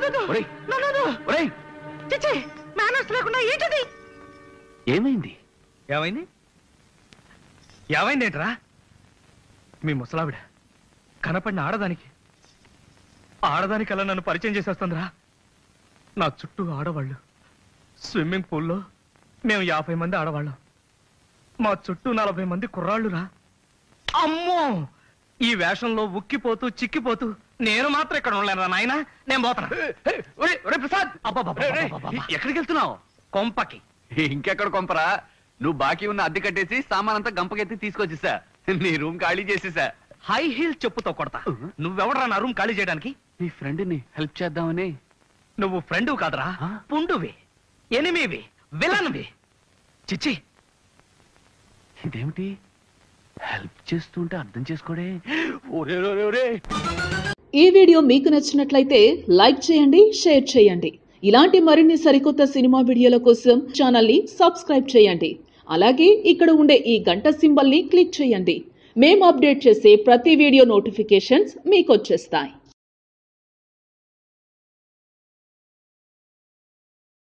వద్దు ఒరేయ్. నన్ను ఒరేయ్ చిచ్చి మేనర్స్ లేకుండా ఏంటది ఏమైంది ఏమైంది ఏమైంది ఏంట్రా మీ ముసలావిడ కనపడిన ఆడదానికి ఆడదానికి అలా నన్ను పరిచయం చేసేస్తుందిరా నా చుట్టూ ఆడవాళ్ళు స్విమ్మింగ్ పూల్లో మేము యాభై మంది ఆడవాళ్ళం మా చుట్టూ నలభై మంది కుర్రాళ్ళురా అమ్మో ఈ వేషంలో ఉక్కిపోతూ చిక్కిపోతూ నేను మాత్రం ఇక్కడ ఉండలేనురా నాయన నేను పోతాను ఒరేయ్, ఒరేయ్ ప్రసాద్ అబ్బబ్బబ్బబ్బబ్బబ్బ. ఎక్కడికి వెళ్తున్నావు కొంపకి ఇంకెక్కడ కొంపరా నువ్వు బాకీ ఉన్న అద్దె కట్టేసి సామాన్ అంతా గంపకెత్తి తీసుకొచ్చేసా నీ రూమ్ ఖాళీ చేసేసా హై హీల్ చెప్పుతో కొడతా నువ్వెవడరా నా రూమ్ ఖాళీ చేయడానికి నీ ఫ్రెండ్ ని హెల్ప్ చేద్దామని నువ్వు ఫ్రెండు కాదురా ఆ? పుండువి ఎనిమివి విలన్వి చిచ్చి ఇదేమిటి హెల్ప్ చేస్తుంటే అర్థం చేసుకోడే ఒరే ఒరే ఒరే ఈ వీడియో మీకు నచ్చినట్లయితే లైక్ చేయండి షేర్ చేయండి ఇలాంటి మరిన్ని సరికొత్త సినిమా వీడియోల కోసం ఛానల్ని సబ్స్క్రైబ్ చేయండి అలాగే ఇక్కడ ఉండే ఈ గంట సింబల్ని క్లిక్ చేయండి మేము అప్డేట్ చేసే ప్రతి వీడియో నోటిఫికేషన్స్ మీకు వచ్చేస్తాయి